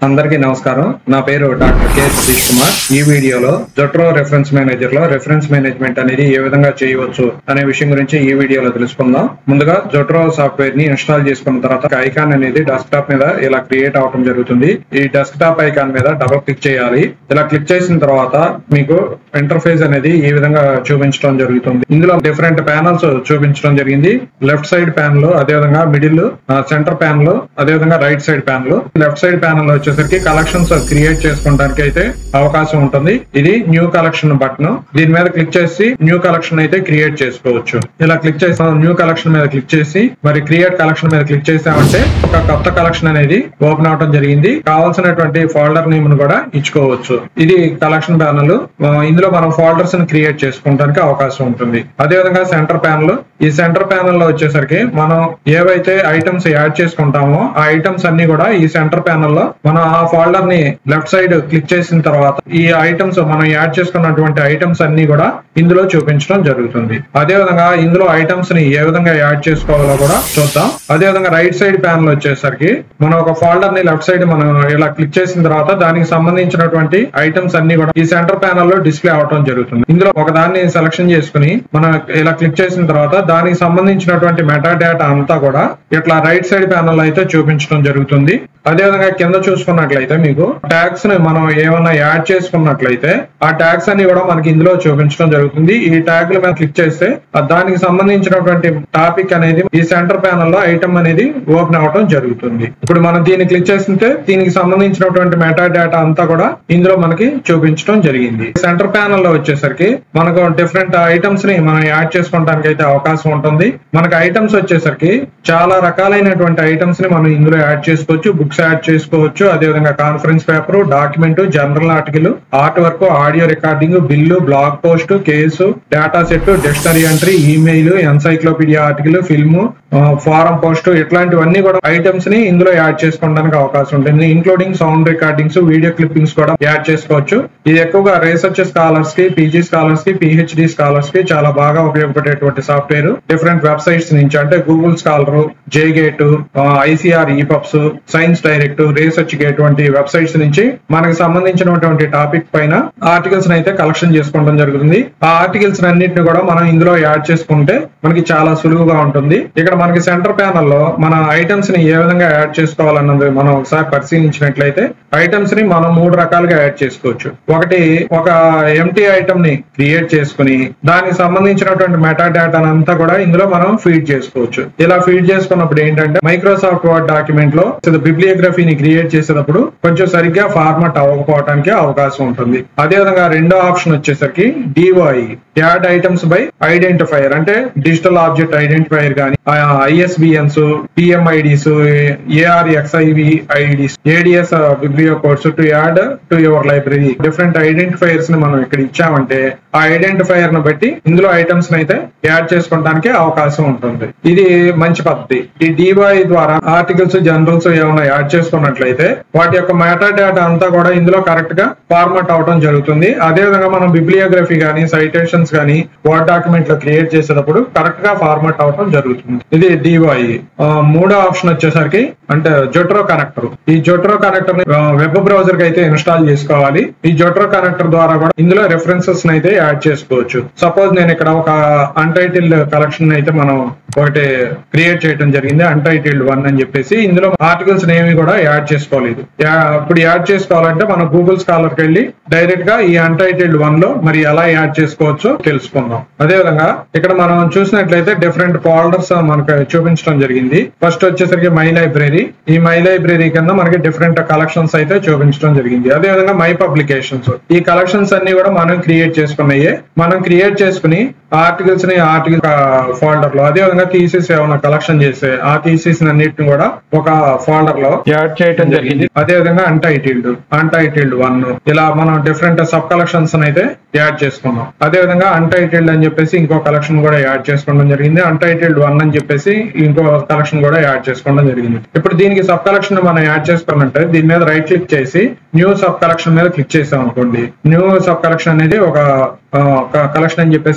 అందరికీ నమస్కారం నా పేరు డాక్టర్ కె సతీష్ కుమార్ ఈ వీడియోలో జొట్రో రెఫరెన్స్ మేనేజర్ లో రెఫరెన్స్ మేనేజ్మెంట్ అనేది ఏ విధంగా చేయవచ్చు అనే విషయం గురించి ఈ వీడియోలో తెలుసుకుందాం ముందుగా జొట్రో సాఫ్ట్వేర్ ని ఇన్స్టాల్ చేసుకున్న తర్వాత ఐకాన్ అనేది డెస్క్టాప్ మీద ఇలా క్రియేట్ అవడం జరుగుతుంది ఈ డెస్క్టాప్ ఐకాన్ మీద డబుల్ క్లిక్ చేయాలి ఇలా క్లిక్ చేసిన తర్వాత మీకు ఇంటర్ఫేస్ అనేది ఈ విధంగా చూపించడం జరుగుతుంది ఇందులో డిఫరెంట్ ప్యానల్స్ చూపించడం జరిగింది లెఫ్ట్ సైడ్ ప్యానల్ అదే విధంగా మిడిల్ సెంటర్ ప్యానల్ అదే విధంగా right side panel left side panel వచ్చేసరికి కలెక్షన్స్ క్రియేట్ చేసుకోవడానికి అయితే అవకాశం ఉంటుంది ఇది న్యూ కలెక్షన్ బటన్ దీని మీద క్లిక్ చేసి న్యూ కలెక్షన్ అయితే క్రియేట్ చేసుకోవచ్చు ఇలా క్లిక్ చేసి న్యూ కలెక్షన్ మీద క్లిక్ చేసి మరి క్రియేట్ కలెక్షన్ మీద క్లిక్ చేసామంటే ఒక కొత్త కలెక్షన్ అనేది ఓపెన్ అవడం జరిగింది కావాల్సినటువంటి ఫోల్డర్ నేమ్ ను కూడా ఇచ్చుకోవచ్చు ఇది కలెక్షన్ ప్యానల్ ఇందులో మనం ఫోల్డర్స్ ని క్రియేట్ చేసుకోవడానికి అవకాశం ఉంటుంది అదే విధంగా సెంటర్ ప్యానల్ ఈ సెంటర్ ప్యానల్ లో వచ్చేసరికి మనం ఏవైతే ఐటమ్స్ యాడ్ చేసుకుంటామో ఆ ఐటమ్స్ అన్ని కూడా ఈ సెంటర్ ప్యానల్ లో మనం ఆ ఫోల్డర్ ని లెఫ్ట్ సైడ్ క్లిక్ చేసిన తర్వాత ఈ ఐటమ్స్ మనం యాడ్ చేసుకున్నటువంటి ఐటమ్స్ అన్ని కూడా ఇందులో చూపించడం జరుగుతుంది అదే విధంగా ఇందులో ఐటమ్స్ ని ఏ విధంగా యాడ్ చేసుకోవాలో కూడా చూద్దాం అదే విధంగా రైట్ సైడ్ ప్యానల్ వచ్చేసరికి మనం ఒక ఫోల్డర్ ని లెఫ్ట్ సైడ్ మనం ఇలా క్లిక్ చేసిన తర్వాత దానికి సంబంధించినటువంటి ఐటమ్స్ అన్ని కూడా ఈ సెంటర్ ప్యానల్ లో డిస్ప్లే అవడం జరుగుతుంది ఇందులో ఒక దాన్ని సెలక్షన్ చేసుకుని మనం ఇలా క్లిక్ చేసిన తర్వాత దానికి సంబంధించినటువంటి మెటా డేటా అంతా కూడా ఇట్లా రైట్ సైడ్ ప్యానల్ అయితే చూపించడం జరుగుతుంది అదే విధంగా కింద చూసుకున్నట్లయితే మీకు ట్యాగ్స్ ని మనం ఏమన్నా యాడ్ చేసుకున్నట్లయితే ఆ ట్యాగ్స్ అన్ని కూడా మనకి ఇందులో చూపించడం జరుగుతుంది ఈ ట్యాగ్ మీద క్లిక్ చేస్తే ఆ దానికి సంబంధించినటువంటి టాపిక్ అనేది ఈ సెంటర్ ప్యానల్ లో ఐటమ్ అనేది ఓపెన్ అవడం జరుగుతుంది ఇప్పుడు మనం దీన్ని క్లిక్ చేస్తుంటే దీనికి సంబంధించినటువంటి మెటా డేటా అంతా కూడా ఇందులో మనకి చూపించడం జరిగింది సెంటర్ ప్యానల్ లో వచ్చేసరికి మనకు డిఫరెంట్ ఐటమ్స్ ని మనం యాడ్ చేసుకోవడానికి అయితే అవకాశం ఉంటుంది మనకి ఐటమ్స్ వచ్చేసరికి చాలా రకాలైనటువంటి ఐటమ్స్ ని మనం ఇందులో యాడ్ చేసుకోవచ్చు బుక్స్ యాడ్ చేసుకోవచ్చు అదే విధంగా conference paper document general article art work audio recording bill blog post case data set dictionary entry email encyclopedia article film form post ఇట్లాంటివన్నీ కూడా ఐటమ్స్ ని ఇందులో యాడ్ చేసుకోవడానికి అవకాశం ఉంటుంది including sound recordings video clippings కూడా యాడ్ చేసుకోవచ్చు ఇది ఎక్కువగా రీసెర్చ్ స్కాలర్స్ కి పీజీ స్కాలర్స్ కి పిహెచ్డి స్కాలర్స్ కి చాలా బాగా ఉపయోగపడేటువంటి సాఫ్ట్వేర్ డిఫరెంట్ వెబ్సైట్స్ నుంచి అంటే Google Scholar J gate ICAR epubs science direct research gate వంటి వెబ్సైట్స్ నుంచి మనకి సంబంధించినటువంటి టాపిక్ పైన ఆర్టికల్స్ అయితే కలెక్షన్ చేసుకోవడం జరుగుతుంది ఆ ఆర్టికల్స్ అన్నింటిని కూడా మనం ఇందులో యాడ్ చేసుకుంటే మనకి చాలా సులువుగా ఉంటుంది ఇక్కడ మనకి సెంటర్ ప్యానల్ లో మన ఐటమ్స్ ని ఏ విధంగా యాడ్ చేసుకోవాలన్నది మనం ఒకసారి పరిశీలించినట్లయితే ఐటమ్స్ ని మనం మూడు రకాలుగా యాడ్ చేసుకోవచ్చు ఒకటి ఒక ఎంటీ ఐటమ్ ని క్రియేట్ చేసుకుని దానికి సంబంధించినటువంటి మెటా డేటా అంతా కూడా ఇందులో మనం ఫీడ్ చేసుకోవచ్చు ఇలా ఫీడ్ చేసుకున్నప్పుడు ఏంటంటే మైక్రోసాఫ్ట్ వర్డ్ డాక్యుమెంట్ లో బిబ్లియోగ్రఫీని క్రియేట్ చేసేటప్పుడు కొంచెం సరిగ్గా ఫార్మాట్ అవ్వకపోవడానికి అవకాశం ఉంటుంది అదే విధంగా రెండో ఆప్షన్ వచ్చేసరికి డివై యాడ్ ఐటమ్స్ బై ఐడెంటిఫైర్ అంటే డిజిటల్ ఆబ్జెక్ట్ ఐడెంటిఫైర్ కానీ ISBNs PMIDs arXiv IDs ADS biblio codes to add to your library different identifiers ని మనం ఇక్కడ ఇచ్చామంటే ఆ ఐడెంటిఫైర్ ను బట్టి ఇందులో ఐటమ్స్ అయితే యాడ్ చేసుకోవడానికి అవకాశం ఉంటుంది ఇది మంచి పద్ధతి ఈ డివై ద్వారా ఆర్టికల్స్ జనరల్స్ ఏమైనా యాడ్ చేసుకున్నట్లయితే వాటి యొక్క మెటా డేటా అంతా కూడా ఇందులో కరెక్ట్ గా ఫార్మాట్ అవడం జరుగుతుంది అదే విధంగా మనం బిబ్లియోగ్రఫీ కానీ సైటేషన్స్ కానీ వర్డ్ డాక్యుమెంట్ లో క్రియేట్ చేసేటప్పుడు కరెక్ట్ గా ఫార్మాట్ అవడం జరుగుతుంది ఇది డివై మూడో ఆప్షన్ వచ్చేసరికి అంటే జొట్రో కనెక్టర్ ఈ జొట్రో కనెక్టర్ ని వెబ్ బ్రౌజర్ కి అయితే ఇన్స్టాల్ చేసుకోవాలి ఈ జొట్రో కనెక్టర్ ద్వారా కూడా ఇందులో రెఫరెన్సెస్ అయితే యాడ్ చేసుకోవచ్చు సపోజ్ నేను ఇక్కడ ఒక అన్టైటిల్డ్ కలెక్షన్ అయితే మనం ఒకటి క్రియేట్ చేయడం జరిగింది అన్టైటిల్డ్ వన్ అని చెప్పేసి ఇందులో ఆర్టికల్స్ ఏమి కూడా యాడ్ చేసుకోలేదు ఇప్పుడు యాడ్ చేసుకోవాలంటే మనం గూగుల్ స్కాలర్ కి వెళ్ళి డైరెక్ట్ గా ఈ అన్టైటిల్డ్ వన్ లో మరి ఎలా యాడ్ చేసుకోవచ్చో తెలుసుకుందాం అదే విధంగా ఇక్కడ మనం చూసినట్లయితే డిఫరెంట్ ఫోల్డర్స్ మనకు చూపించడం జరిగింది ఫస్ట్ వచ్చేసరికి మై లైబ్రరీ ఈ మై లైబ్రరీ కింద మనకి డిఫరెంట్ కలెక్షన్స్ అయితే చూపించడం జరిగింది అదే విధంగా మై పబ్లికేషన్స్ ఈ కలెక్షన్స్ అన్ని కూడా మనం క్రియేట్ చేసుకున్నాయి మనం క్రియేట్ చేసుకుని ఆర్టికల్స్ ని ఆర్టికల్ ఫోల్డర్ లో అదే విధంగా థీసిస్ ఏమైనా కలెక్షన్ చేస్తే ఆ థీసిస్ అన్నిటిని కూడా ఒక ఫోల్డర్ లో యాడ్ చేయడం జరిగింది అదే విధంగా అన్టైటిల్డ్ అన్టైటిల్డ్ వన్ ఇలా మనం డిఫరెంట్ సబ్ కలెక్షన్స్ అయితే యాడ్ చేసుకున్నాం అదే విధంగా అన్టైటిల్డ్ అని చెప్పేసి ఇంకో కలెక్షన్ కూడా యాడ్ చేసుకోవడం జరిగింది అన్టైటిల్డ్ వన్ అని చెప్పేసి ఇంకో కలెక్షన్ కూడా యాడ్ చేసుకోవడం జరిగింది ఇప్పుడు దీనికి సబ్ కలెక్షన్ మనం యాడ్ చేసుకోవాలంటే దీని మీద రైట్ క్లిక్ చేసి న్యూ సబ్ కలెక్షన్ మీద క్లిక్ చేసాం అనుకోండి న్యూ సబ్ కలెక్షన్ అనేది ఒక కలెక్షన్ అని చెప్పేసి మనకి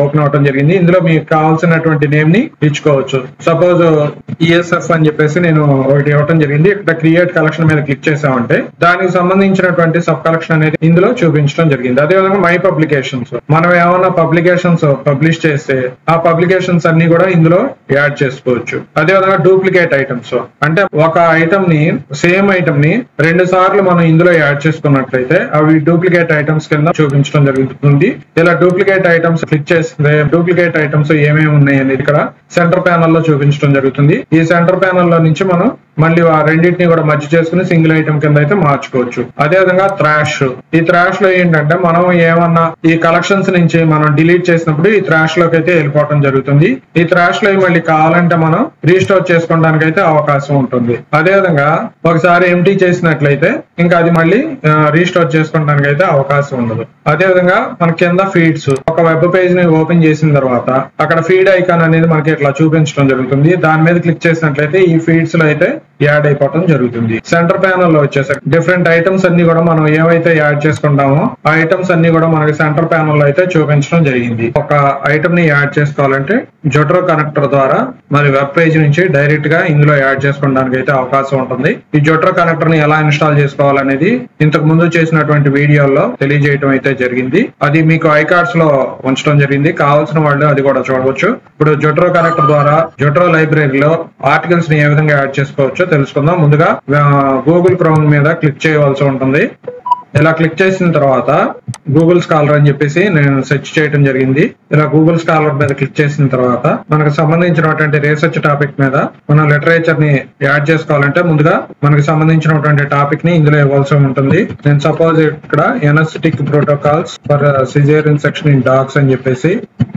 ఓపెన్ అవడం జరిగింది ఇందులో మీకు కావాల్సినటువంటి నేమ్ ని ఇచ్చుకోవచ్చు సపోజ్ ఈఎస్ఎఫ్ అని చెప్పేసి నేను ఒకటి ఇవ్వడం జరిగింది ఇక్కడ క్రియేట్ కలెక్షన్ మీద క్లిక్ చేసామంటే దానికి సంబంధించినటువంటి సబ్ కలెక్షన్ అనేది ఇందులో చూపించడం జరిగింది అదేవిధంగా మై పబ్లికేషన్స్ మనం ఏమన్నా పబ్లికేషన్స్ పబ్లిష్ చేస్తే ఆ పబ్లికేషన్స్ అన్ని కూడా ఇందులో యాడ్ చేసుకోవచ్చు అదేవిధంగా డూప్లికేట్ ఐటమ్స్ అంటే ఒక ఐటమ్ ని సేమ్ ఐటమ్ ని రెండు సార్లు మనం ఇందులో యాడ్ చేసుకున్నట్లయితే అవి డూప్లికేట్ ఐటమ్స్ కింద చూపించడం జరుగుతుంది ఇలా డూప్లికేట్ ఐటమ్స్ క్లిక్ చేస్తే డూప్లికేట్ ఐటమ్స్ ఏమేమి ఉన్నాయి అనేది ఇక్కడ సెంటర్ ప్యానల్ లో చూపించడం జరుగుతుంది ఈ సెంటర్ ప్యానల్ లో నుంచి మనం మళ్ళీ ఆ రెండింటిని కూడా మర్చి చేసుకుని సింగిల్ ఐటమ్ కింద అయితే మార్చుకోవచ్చు అదే విధంగా థ్రాష్ ఈ థ్రాష్ లో ఏంటంటే మనం ఏమన్నా ఈ కలెక్షన్స్ నుంచి మనం డిలీట్ చేసినప్పుడు ఈ థ్రాష్ లోకి అయితే వెళ్ళిపోవడం జరుగుతుంది ఈ థ్రాష్ లో మళ్ళీ కావాలంటే మనం రీస్టోర్ చేసుకోవడానికి అయితే అవకాశం ఉంటుంది అదే విధంగా ఒకసారి ఎంటీ చేసినట్లయితే ఇంకా అది మళ్ళీ రీస్టోర్ చేసుకోవడానికి అయితే అవకాశం ఉండదు అదే విధంగా మన కింద ఫీడ్స్ ఒక వెబ్ పేజ్ ని ఓపెన్ చేసిన తర్వాత అక్కడ ఫీడ్ ఐకాన్ అనేది మనకి ఇట్లా చూపించడం జరుగుతుంది దాని మీద క్లిక్ చేసినట్లయితే ఈ ఫీడ్స్ లో అయితే యాడ్ అయిపోవడం జరుగుతుంది సెంటర్ ప్యానల్ లో వచ్చేసరికి డిఫరెంట్ ఐటమ్స్ అన్ని కూడా మనం ఏవైతే యాడ్ చేసుకుంటామో ఆ ఐటమ్స్ అన్ని కూడా మనకి సెంటర్ ప్యానల్ లో అయితే చూపించడం జరిగింది ఒక ఐటమ్ ని యాడ్ చేసుకోవాలంటే జొట్రో కనెక్టర్ ద్వారా మరి వెబ్ పేజ్ నుంచి డైరెక్ట్ గా ఇందులో యాడ్ చేసుకోవడానికి అయితే అవకాశం ఉంటుంది ఈ జొట్రో కనెక్టర్ ని ఎలా ఇన్స్టాల్ చేసుకోవాలనేది ఇంతకు ముందు చేసినటువంటి వీడియోలో తెలియజేయడం అయితే జరిగింది అది మీకు ఐకార్డ్స్ లో ఉంచడం జరిగింది కావాల్సిన వాళ్ళు అది కూడా చూడవచ్చు ఇప్పుడు జొట్రో కనెక్టర్ ద్వారా జొట్రో లైబ్రరీలో ఆర్టికల్స్ ని ఏ విధంగా యాడ్ చేసుకోవచ్చో తెలుసుకుందాం ముందుగా గూగుల్ క్రోమ్ మీద క్లిక్ చేయవలసి ఉంటుంది ఇలా క్లిక్ చేసిన తర్వాత గూగుల్ స్కాలర్ అని చెప్పేసి నేను సెర్చ్ చేయడం జరిగింది ఇలా గూగుల్ స్కాలర్ మీద క్లిక్ చేసిన తర్వాత మనకు సంబంధించినటువంటి రీసెర్చ్ టాపిక్ మీద మనం లిటరేచర్ ని యాడ్ చేసుకోవాలంటే ముందుగా మనకు సంబంధించినటువంటి టాపిక్ ని ఇందులో ఇవ్వాల్సి ఉంటుంది నేను సపోజ్ ఇక్కడ anaesthetic protocols for caesarean section in dogs అని చెప్పేసి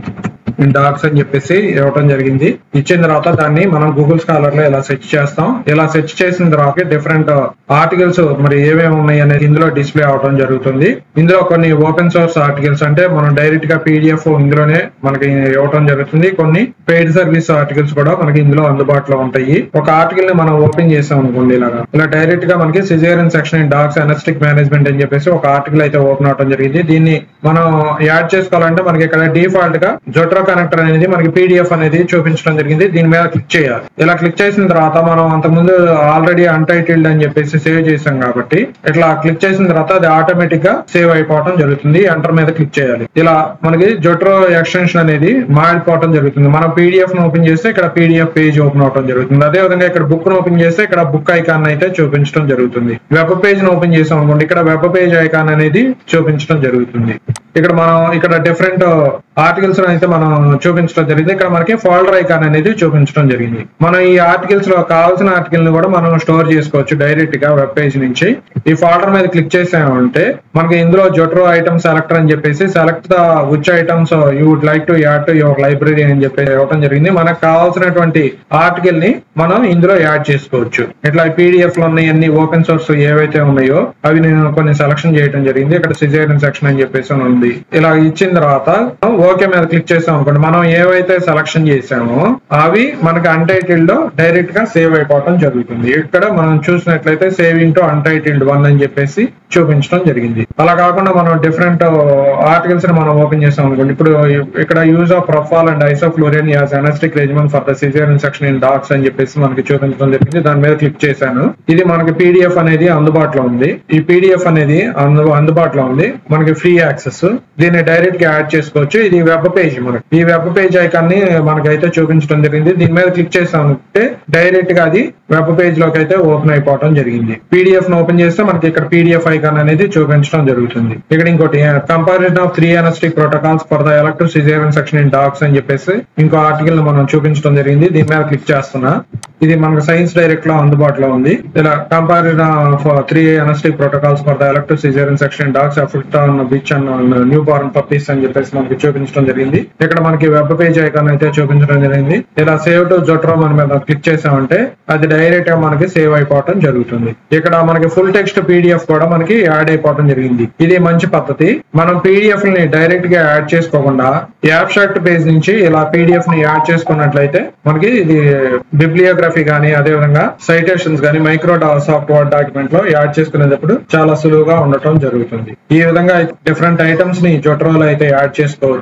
డాగ్స్ అని చెప్పేసి ఇవ్వడం జరిగింది ఇచ్చిన తర్వాత దాన్ని మనం గూగుల్ స్కాలర్ లో ఇలా సెర్చ్ చేస్తాం ఇలా సెర్చ్ చేసిన తర్వాత డిఫరెంట్ ఆర్టికల్స్ మరి ఏమేమి ఉన్నాయి అనేది ఇందులో డిస్ప్లే అవడం జరుగుతుంది ఇందులో కొన్ని ఓపెన్ సోర్స్ ఆర్టికల్స్ అంటే మనం డైరెక్ట్ గా పీడిఎఫ్ ఇందులోనే మనకి ఇవ్వడం జరుగుతుంది కొన్ని పెయిడ్ సర్వీస్ ఆర్టికల్స్ కూడా మనకి ఇందులో అందుబాటులో ఉంటాయి ఒక ఆర్టికల్ ని మనం ఓపెన్ చేసాం అనుకోండి ఇలాగా ఇలా డైరెక్ట్ గా మనకి caesarean section in dogs anaesthetic management అని చెప్పేసి ఒక ఆర్టికల్ అయితే ఓపెన్ అవడం జరిగింది దీన్ని మనం యాడ్ చేసుకోవాలంటే మనకి ఇక్కడ డిఫాల్ట్ గా జొట్రో కనెక్టర్ అనేది మనకి పీడిఎఫ్ అనేది చూపించడం జరిగింది దీని మీద క్లిక్ చేయాలి ఇలా క్లిక్ చేసిన తర్వాత మనం అంతకుముందు ఆల్రెడీ అన్టైటిల్డ్ అని చెప్పేసి సేవ్ చేసాం కాబట్టి ఇట్లా క్లిక్ చేసిన తర్వాత అది ఆటోమేటిక్ గా సేవ్ అయిపోవడం జరుగుతుంది ఎంటర్ మీద క్లిక్ చేయాలి ఇలా మనకి జొట్రో ఎక్స్టెన్షన్ అనేది మారిపోవడం జరుగుతుంది మనం పీడిఎఫ్ ను ఓపెన్ చేస్తే ఇక్కడ పీడిఎఫ్ పేజ్ ఓపెన్ అవడం జరుగుతుంది అదే విధంగా ఇక్కడ బుక్ ను ఓపెన్ చేస్తే ఇక్కడ బుక్ ఐకాన్ అయితే చూపించడం జరుగుతుంది వెబ్ పేజ్ ను ఓపెన్ చేసాం అనుకోండి ఇక్కడ వెబ్ పేజ్ ఐకాన్ అనేది చూపించడం జరుగుతుంది ఇక్కడ మనం ఇక్కడ డిఫరెంట్ ఆర్టికల్స్ అయితే మనం చూపించడం జరిగింది ఇక్కడ మనకి ఫోల్డర్ ఐకాన్ అనేది చూపించడం జరిగింది మనం ఈ ఆర్టికల్స్ లో కావాల్సిన ఆర్టికల్ ని కూడా మనం స్టోర్ చేసుకోవచ్చు డైరెక్ట్ గా వెబ్ పేజ్ నుంచి ఈ ఫోల్డర్ మీద క్లిక్ చేసామంటే మనకి ఇందులో జొట్రో ఐటమ్ సెలెక్టర్ అని చెప్పేసి select the which items you would like to add to your library అని చెప్పి ఇవ్వడం జరిగింది మనకు కావాల్సినటువంటి ఆర్టికల్ ని మనం ఇందులో యాడ్ చేసుకోవచ్చు ఇట్లా పీడిఎఫ్ లో ఉన్నాయి అన్ని ఓపెన్ సోర్స్ ఏవైతే ఉన్నాయో అవి నేను కొన్ని సెలక్షన్ చేయడం జరిగింది ఇక్కడ సిజేరియన్ సెక్షన్ అని చెప్పేసి అని ఉంది ఇలా ఇచ్చిన తర్వాత ఓకే మీద క్లిక్ చేసాం అనుకోండి మనం ఏవైతే సెలక్షన్ చేసామో అవి మనకి అన్టైటిల్డ్ లో డైరెక్ట్ గా సేవ్ అయిపోవడం జరుగుతుంది ఇక్కడ మనం చూసినట్లయితే సేవింగ్ టు అన్టైటిల్డ్ వన్ అని చెప్పేసి చూపించడం జరిగింది అలా కాకుండా మనం డిఫరెంట్ ఆర్టికల్స్ ని మనం ఓపెన్ చేసాం అనుకోండి ఇప్పుడు ఇక్కడ use of propofol and isoflurane as anaesthetic regiment for the caesarean section in dogs అని చెప్పేసి మనకి చూపించడం జరిగింది దాని మీద క్లిక్ చేశాను ఇది మనకి పీడిఎఫ్ అనేది అందుబాటులో ఉంది ఈ పీడిఎఫ్ అనేది అందు అందుబాటులో ఉంది మనకి ఫ్రీ యాక్సెస్ దీన్ని డైరెక్ట్ గా యాడ్ చేసుకోవచ్చు ఇది వెబ్ పేజ్ మనకి ఈ వెబ్ పేజ్ ఐకాన్ ని మనకైతే చూపించడం జరిగింది దీని మీద క్లిక్ చేసామంటే డైరెక్ట్ గా అది వెబ్ పేజ్ లోకి అయితే ఓపెన్ అయిపోవడం జరిగింది పీడిఎఫ్ ను ఓపెన్ చేస్తే మనకి ఇక్కడ పీడిఎఫ్ ఐకాన్ అనేది చూపించడం జరుగుతుంది ఇక్కడ ఇంకోటి comparison of three anaesthetic protocols for the elective caesarean section in dogs అని చెప్పేసి ఇంకో ఆర్టికల్ ను మనం చూపించడం జరిగింది దీని మీద క్లిక్ చేస్తున్నా ఇది మనకు సైన్స్ డైరెక్ట్ లో అందుబాటులో ఉంది ఇలా comparison of three anaesthetic protocols for the elective caesarean section in dogs effect on bitch and newborn puppies అని చెప్పేసి మనకి చూపించడం జరిగింది ఇక్కడ మనకి వెబ్ పేజ్ ఐకాన్ అయితే చూపించడం జరిగింది ఇలా సేవ్ టు జొట్రో మన మీద క్లిక్ చేసామంటే అది డైరెక్ట్ గా మనకి సేవ్ అయిపోవడం జరుగుతుంది ఇక్కడ మనకి ఫుల్ టెక్స్ట్ పీడిఎఫ్ కూడా మనకి యాడ్ అయిపోవడం జరిగింది ఇది మంచి పద్ధతి మనం పీడిఎఫ్ ని డైరెక్ట్ గా యాడ్ చేసుకోకుండా యాబ్స్ట్రాక్ట్ పేజ్ నుంచి ఇలా పీడిఎఫ్ ని యాడ్ చేసుకున్నట్లయితే మనకి ఇది బిబ్లియోగ్రఫీ కానీ అదే విధంగా సైటేషన్స్ కానీ మైక్రో సాఫ్ట్వేర్ డాక్యుమెంట్ లో యాడ్ చేసుకునేటప్పుడు చాలా సులువుగా ఉండటం జరుగుతుంది ఈ విధంగా డిఫరెంట్ ఐటమ్స్ ని జొట్రోలో అయితే యాడ్ చేసుకోవచ్చు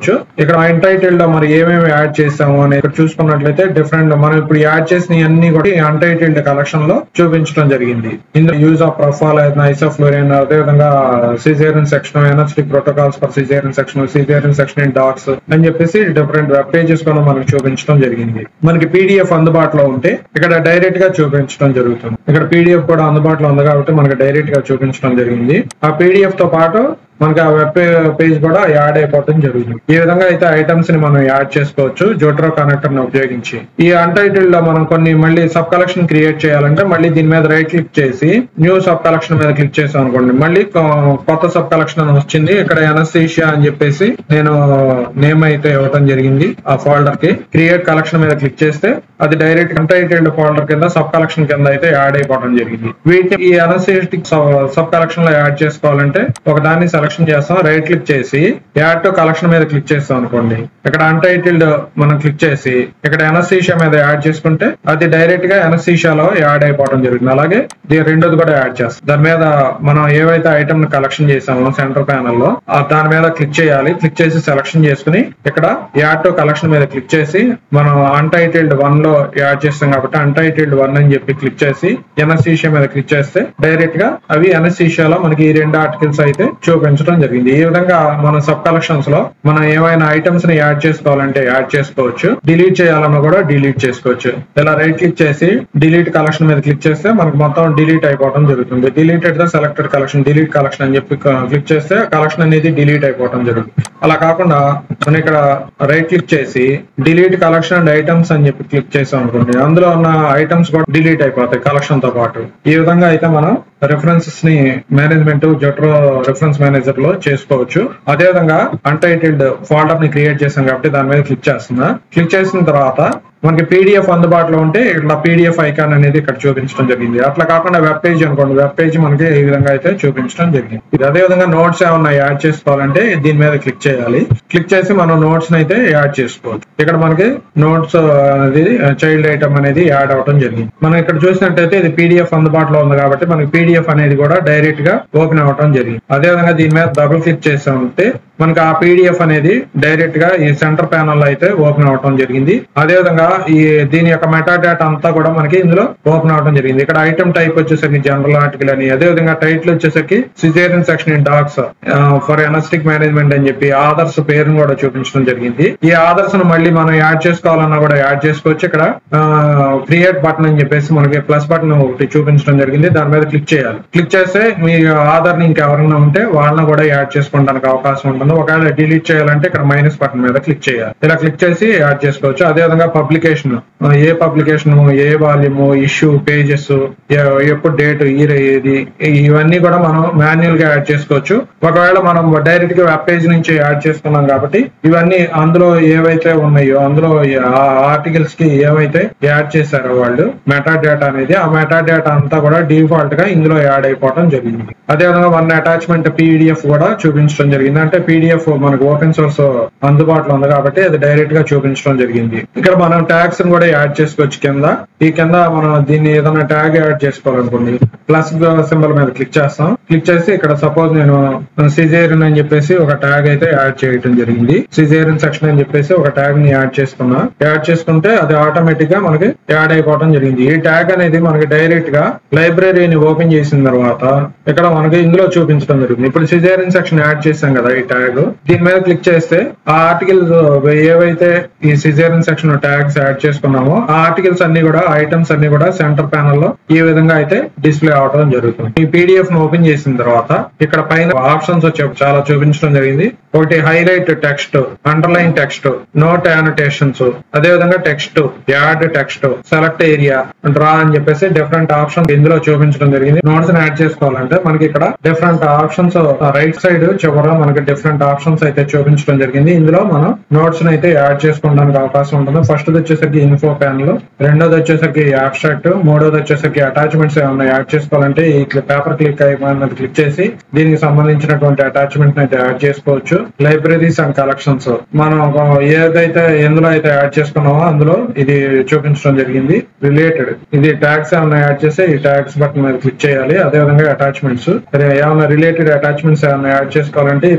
చేసుకోవచ్చు ఇక్కడ అన్టైటిల్ లో మరి ఏమేమి యాడ్ చేసాము అని ఇక్కడ చూసుకున్నట్లయితే డిఫరెంట్ మనం ఇప్పుడు యాడ్ చేసిన అన్ని కూడా అన్టైటిల్డ్ కలెక్షన్ లో చూపించడం జరిగింది ఇందులో యూజ్ ఆఫ్ ప్రొఫాల్ ఐసోఫ్లోరిన్ అదేవిధంగా caesarean section anaesthetic protocols for caesarean section caesarean section in dogs అని చెప్పేసి డిఫరెంట్ వెబ్ పేజెస్ కూడా మనకు చూపించడం జరిగింది మనకి పీడిఎఫ్ అందుబాటులో ఉంటే ఇక్కడ డైరెక్ట్ గా చూపించడం జరుగుతుంది ఇక్కడ పీడిఎఫ్ కూడా అందుబాటులో ఉంది కాబట్టి మనకి డైరెక్ట్ గా చూపించడం జరిగింది ఆ పీడిఎఫ్ తో పాటు మనకి ఆ వెబ్ పేజ్ కూడా యాడ్ అయిపోవడం జరుగుతుంది ఈ విధంగా అయితే ఐటమ్స్ ని మనం యాడ్ చేసుకోవచ్చు జోట్రో కనెక్టర్ ని ఉపయోగించి ఈ అన్టైటిల్ లో మనం కొన్ని మళ్ళీ సబ్ కలెక్షన్ క్రియేట్ చేయాలంటే మళ్ళీ దీని మీద రైట్ క్లిక్ చేసి న్యూ సబ్ కలెక్షన్ మీద క్లిక్ చేసాం అనుకోండి మళ్ళీ కొ- కొత్త సబ్ కలెక్షన్ అని వచ్చింది ఇక్కడ ఎనస్థీషియా అని చెప్పేసి నేను నేమ్ అయితే ఇవ్వటం జరిగింది ఆ ఫోల్డర్ కి క్రియేట్ కలెక్షన్ మీద క్లిక్ చేస్తే అది డైరెక్ట్ అన్టైటిల్డ్ ఫోల్డర్ కింద సబ్ కలెక్షన్ కింద అయితే యాడ్ అయిపోవడం జరిగింది వీటిని ఈ అనస్థెటిక్ సబ్ కలెక్షన్ లో యాడ్ చేసుకోవాలంటే ఒక దాన్ని సెలక్షన్ చేస్తాం రైట్ క్లిక్ చేసి యాడ్ టు కలెక్షన్ మీద క్లిక్ చేస్తాం అనుకోండి ఇక్కడ అన్టైటిల్డ్ మనం క్లిక్ చేసి ఇక్కడ ఎనసీషియా మీద యాడ్ చేసుకుంటే అది డైరెక్ట్ గా ఎనసీషియాలో యాడ్ అయిపోవడం జరుగుతుంది అలాగే దీని రెండోది కూడా యాడ్ చేస్తాం దాని మీద మనం ఏవైతే ఐటమ్ ని కలెక్షన్ చేసామో సెంటర్ ప్యానల్ లో ఆ దాని మీద క్లిక్ చేయాలి క్లిక్ చేసి సెలక్షన్ చేసుకుని ఇక్కడ యాడ్ టు కలెక్షన్ మీద క్లిక్ చేసి మనం అన్టైటిల్డ్ వన్ లో యాడ్ చేస్తాం కాబట్టి అన్టైటిల్డ్ వన్ అని చెప్పి క్లిక్ చేసి ఎనసీషియా మీద క్లిక్ చేస్తే డైరెక్ట్ గా అవి ఎనసీషియాలో మనకి ఈ రెండు ఆర్టికల్స్ అయితే చూపించడం జరిగింది ఈ విధంగా మన సబ్ కలెక్షన్స్ లో మనం ఏమైనా ఐటమ్స్ ని యాడ్ చేసుకోవాలంటే యాడ్ చేసుకోవచ్చు డిలీట్ చేయాలన్నా కూడా డిలీట్ చేసుకోవచ్చు ఇలా రైట్ క్లిక్ చేసి డిలీట్ కలెక్షన్ మీద క్లిక్ చేస్తే మనకు మొత్తం డిలీట్ అయిపోవడం జరుగుతుంది deleted the selected collection delete collection అని చెప్పి క్లిక్ చేస్తే కలెక్షన్ అనేది డిలీట్ అయిపోవడం జరుగుతుంది అలా కాకుండా మనం ఇక్కడ రైట్ క్లిక్ చేసి డిలీట్ కలెక్షన్ అండ్ ఐటమ్స్ అని చెప్పి క్లిక్ చేసాం అనుకోండి అందులో ఉన్న ఐటమ్స్ కూడా డిలీట్ అయిపోతాయి కలెక్షన్ తో పాటు ఈ విధంగా అయితే మనం రెఫరెన్సెస్ ని మేనేజ్మెంట్ జట్రో రెఫరెన్స్ మేనేజర్ లో చేసుకోవచ్చు అదే విధంగా అన్టైటిల్డ్ ఫోల్డర్ ని క్రియేట్ చేసాం కాబట్టి దాని మీద క్లిక్ చేస్తున్నా క్లిక్ చేసిన తర్వాత మనకి పీడిఎఫ్ అందుబాటులో ఉంటే ఇట్లా పీడిఎఫ్ ఐకాన్ అనేది ఇక్కడ చూపించడం జరిగింది అట్లా కాకుండా వెబ్ పేజ్ అనుకోండి వెబ్ పేజ్ మనకి ఈ విధంగా అయితే చూపించడం జరిగింది ఇది అదే విధంగా నోట్స్ ఏమన్నా యాడ్ చేసుకోవాలంటే దీని మీద క్లిక్ చేయాలి క్లిక్ చేసి మనం నోట్స్ అయితే యాడ్ చేసుకోవచ్చు ఇక్కడ మనకి నోట్స్ అనేది చైల్డ్ ఐటమ్ అనేది యాడ్ అవడం జరిగింది మనం ఇక్కడ చూసినట్టయితే ఇది పీడిఎఫ్ అందుబాటులో ఉంది కాబట్టి మనకి పీడిఎఫ్ అనేది కూడా డైరెక్ట్ గా ఓపెన్ అవ్వడం జరిగింది అదే విధంగా దీని మీద డబుల్ క్లిక్ చేసామంటే మనకి ఆ పీడిఎఫ్ అనేది డైరెక్ట్ గా ఈ సెంటర్ ప్యానల్ అయితే ఓపెన్ అవడం జరిగింది అదే విధంగా ఈ దీని యొక్క మెటా డేటా అంతా కూడా మనకి ఇందులో ఓపెన్ అవడం జరిగింది ఇక్కడ ఐటమ్ టైప్ వచ్చేసరికి జనరల్ ఆర్టికల్ అని అదే విధంగా టైటిల్ వచ్చేసరికి caesarean section in dogs for anaesthetic management అని చెప్పి ఆదర్స్ పేరును కూడా చూపించడం జరిగింది ఈ ఆదర్స్ ను మళ్ళీ మనం యాడ్ చేసుకోవాలన్నా కూడా యాడ్ చేసుకోవచ్చు ఇక్కడ క్రియేట్ బటన్ అని చెప్పేసి మనకి ప్లస్ బటన్ ఒకటి చూపించడం జరిగింది దాని మీద క్లిక్ చేయాలి క్లిక్ చేస్తే మీ ఆధార్ ని ఇంకెవరైనా ఉంటే వాళ్ళని కూడా యాడ్ చేసుకోవడానికి అవకాశం ఉంటుంది ఒకవేళ డిలీట్ చేయాలంటే ఇక్కడ మైనస్ బటన్ మీద క్లిక్ చేయాలి ఇలా క్లిక్ చేసి యాడ్ చేసుకోవచ్చు అదే విధంగా పబ్లికేషన్ ఏ పబ్లికేషన్ ఏ వాల్యూమ్ ఇష్యూ పేజెస్ ఎప్పుడు డేట్ ఏది ఇవన్నీ కూడా మనం మాన్యువల్ గా యాడ్ చేసుకోవచ్చు ఒకవేళ మనం డైరెక్ట్ గా వెబ్ పేజ్ నుంచి యాడ్ చేసుకున్నాం కాబట్టి ఇవన్నీ అందులో ఏవైతే ఉన్నాయో అందులో ఆ ఆర్టికల్స్ కి ఏవైతే యాడ్ చేశారో వాళ్ళు మెటా డేటా అనేది ఆ మెటా డేటా అంతా కూడా డిఫాల్ట్ గా ఇందులో యాడ్ అయిపోవడం జరిగింది అదే విధంగా వన్ అటాచ్మెంట్ పీడిఎఫ్ కూడా చూపించడం జరిగింది అంటే పీడిఎఫ్ మనకు ఓపెన్ సోర్స్ అందుబాటులో ఉంది కాబట్టి అది డైరెక్ట్ గా చూపించడం జరిగింది ఇక్కడ మనం ట్యాగ్స్ కూడా యాడ్ చేసుకోవచ్చు కింద ఈ కింద మనం దీన్ని ఏదైనా ట్యాగ్ యాడ్ చేసుకోవాలనుకోండి ప్లస్ సింబల్ మీద క్లిక్ చేస్తాం క్లిక్ చేసి ఇక్కడ సపోజ్ నేను సిజేరియన్ అని చెప్పేసి ఒక ట్యాగ్ అయితే యాడ్ చేయడం జరిగింది సిజేరియన్ సెక్షన్ అని చెప్పేసి ఒక ట్యాగ్ ని యాడ్ చేసుకున్నా యాడ్ చేసుకుంటే అది ఆటోమేటిక్ గా మనకి యాడ్ అయిపోవడం జరిగింది ఈ ట్యాగ్ అనేది మనకి డైరెక్ట్ గా లైబ్రరీని ఓపెన్ చేసిన తర్వాత ఇక్కడ మనకి ఇందులో చూపించడం జరుగుతుంది ఇప్పుడు సిజేరియన్ సెక్షన్ యాడ్ చేసాం కదా ఈ ట్యాగ్ దీని మీద క్లిక్ చేస్తే ఆ ఆర్టికల్స్ ఏవైతే ఈ సిజేరియన్ సెక్షన్ ట్యాగ్స్ యాడ్ చేసుకున్నామో ఆ ఆర్టికల్స్ అన్ని కూడా ఐటమ్స్ అన్ని కూడా సెంటర్ ప్యానల్ లో ఈ విధంగా అయితే డిస్ప్లే అవడం జరుగుతుంది ఈ పీడిఎఫ్ ను ఓపెన్ చేసిన తర్వాత ఇక్కడ పైన ఆప్షన్స్ వచ్చే చాలా చూపించడం జరిగింది ఒకటి highlight text underline text note annotations అదే విధంగా text add text select area draw అని చెప్పేసి డిఫరెంట్ ఆప్షన్ ఇందులో చూపించడం జరిగింది నోట్స్ యాడ్ చేసుకోవాలంటే మనకి ఇక్కడ డిఫరెంట్ ఆప్షన్స్ రైట్ సైడ్ చివర మనకి డిఫరెంట్ ఆప్షన్స్ అయితే చూపించడం జరిగింది ఇందులో మనం నోట్స్ అయితే యాడ్ చేసుకోవడానికి అవకాశం ఉంటుంది ఫస్ట్ వచ్చేసరికి ఇన్ఫో ప్యానల్ రెండోది వచ్చేసరికి అబ్స్ట్రాక్ట్ మూడోది వచ్చేసరికి అటాచ్మెంట్స్ ఏమైనా యాడ్ చేసుకోవాలంటే ఈ పేపర్ క్లిక్ అయిపోయినది క్లిక్ చేసి దీనికి సంబంధించినటువంటి అటాచ్మెంట్ అయితే యాడ్ చేసుకోవచ్చు లైబ్రరీస్ అండ్ కలెక్షన్స్ మనం ఏదైతే ఎందులో అయితే యాడ్ చేసుకున్నామో అందులో ఇది చూపించడం జరిగింది రిలేటెడ్ ఇది ట్యాగ్స్ ఏమైనా యాడ్ చేస్తే ఈ ట్యాగ్స్ బటన్ మీద క్లిక్ చేయాలి అదే విధంగా అటాచ్మెంట్స్ ఏమైనా రిలేటెడ్ అటాచ్మెంట్స్ ఏమైనా యాడ్ చేసుకోవాలంటే ఈ ప్లస్ బటన్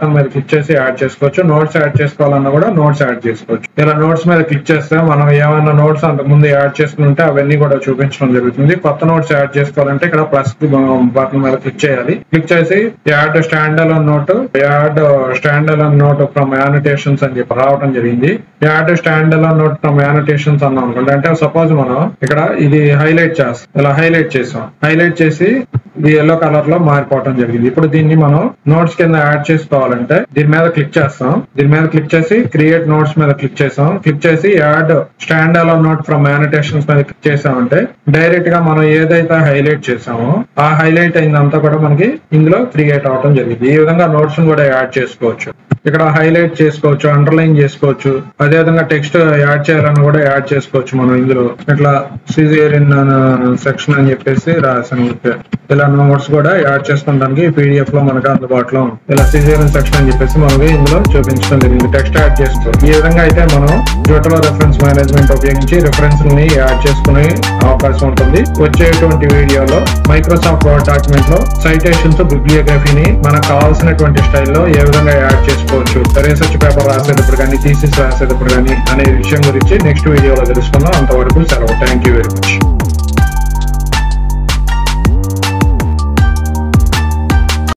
బటన్ మీద క్లిక్ చేసి యాడ్ చేసుకోవచ్చు నోట్స్ యాడ్ చేసుకోవాలన్నా కూడా నోట్స్ యాడ్ చేసుకోవచ్చు ఇలా నోట్స్ మీద క్లిక్ చేస్తే మనం ఏమైనా నోట్స్ అంతకు ముందు యాడ్ చేసుకుని ఉంటే అవన్నీ కూడా చూపించడం జరుగుతుంది కొత్త నోట్స్ యాడ్ చేసుకోవాలంటే ఇక్కడ ప్లస్ బటన్ మీద క్లిక్ చేయాలి క్లిక్ చేసి add standalone note add standalone note from annotations అని చెప్పి రావడం జరిగింది add standalone note from annotations అన్నాం అనుకోండి అంటే సపోజ్ మనం ఇక్కడ ఇది హైలైట్ చేస్తాం ఇలా హైలైట్ చేసాం హైలైట్ చేసి ఇది ఎల్లో కలర్ లో మారిపోవడం జరిగింది ఇప్పుడు దీన్ని మనం నోట్స్ కింద యాడ్ చేసుకోవాలంటే దీని మీద క్లిక్ చేస్తాం దీని మీద క్లిక్ చేసి క్రియేట్ నోట్స్ మీద క్లిక్ చేసాం క్లిక్ చేసి add standalone note from annotations మీద క్లిక్ చేసామంటే డైరెక్ట్ గా మనం ఏదైతే హైలైట్ చేసామో ఆ హైలైట్ అయిందంతా కూడా మనకి ఇందులో క్రియేట్ అవడం జరిగింది ఈ విధంగా నోట్స్ కూడా యాడ్ చేసుకోవచ్చు ఇక్కడ హైలైట్ చేసుకోవచ్చు అండర్లైన్ చేసుకోవచ్చు అదే విధంగా టెక్స్ట్ యాడ్ చేయాలని కూడా యాడ్ చేసుకోవచ్చు మనం ఇందులో ఇట్లా సిజేరియన్ సెక్షన్ అని చెప్పేసి రాసాను ఊరికే. ఇలా నోట్స్ కూడా యాడ్ చేసుకోవడానికి పీడిఎఫ్ లో మనకు అందుబాటులో ఉంది ఇలా సిజేరియన్ సెక్షన్ అని చెప్పేసి మనకి ఇందులో చూపించడం జరిగింది టెక్స్ట్ యాడ్ చేసుకో ఈ విధంగా అయితే మనం జోటలో రెఫరెన్స్ మేనేజ్మెంట్ ఉపయోగించి రెఫరెన్స్ ని యాడ్ చేసుకునే అవకాశం ఉంటుంది వచ్చేటువంటి వీడియోలో మైక్రోసాఫ్ట్ వర్డ్ డాక్యుమెంట్ లో సైటేషన్స్ బిబ్లియోగ్రఫీని మనకు కావాల్సినటువంటి స్టైల్లో ఏ విధంగా యాడ్ చేసుకోవచ్చు రీసెర్చ్ పేపర్ రాసేటప్పుడు కానీ థీసిస్ రాసేటప్పుడు కానీ అనే విషయం గురించి నెక్స్ట్ వీడియోలో తెలుసుకుందాం అంతవరకు సెలవు థ్యాంక్ యూ వెరీ మచ్